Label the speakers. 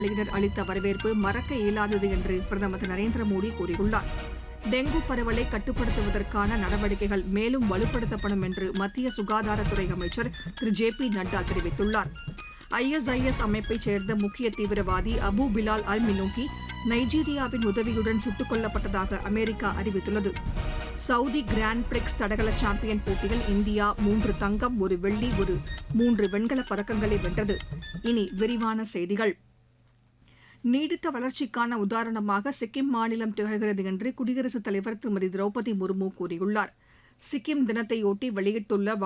Speaker 1: படையினர் அளித்த வரவேற்பு மறக்க இயலாதது என்று பிரதமர் திரு நரேந்திர மோடி கூறியுள்ளார் டெங்கு பரவலை கட்டுப்படுத்துவதற்கான நடவடிக்கைகள் மேலும் வலுப்படுத்தப்படும் என்று மத்திய சுகாதாரத்துறை அமைச்சர் திரு ஜே பி நட்டா தெரிவித்துள்ளார் ஐஎஸ்ஐஎஸ் அமைப்பைச் சேர்ந்த முக்கிய தீவிரவாதி அபு பிலால் அல் மினோக்கி நைஜீரியாவின் உதவியுடன் சுட்டுக் கொல்லப்பட்டதாக அமெரிக்கா அறிவித்துள்ளது சவுதி கிராண்ட் பிரிக்ஸ் தடகள சாம்பியன் போட்டியில் இந்தியா மூன்று தங்கம் ஒரு வெள்ளி ஒரு மூன்று வெண்கலப் பதக்கங்களை வென்றது இனி விரிவான செய்திகள் நீடித்த வளர்ச்சிக்கான உதாரணமாக சிக்கிம் மாநிலம் திகழ்கிறது என்று குடியரசுத் தலைவர் திருமதி திரௌபதி முர்மு கூறியுள்ளார் சிக்கிம் தினத்தையொட்டி வெளியிட்டுள்ள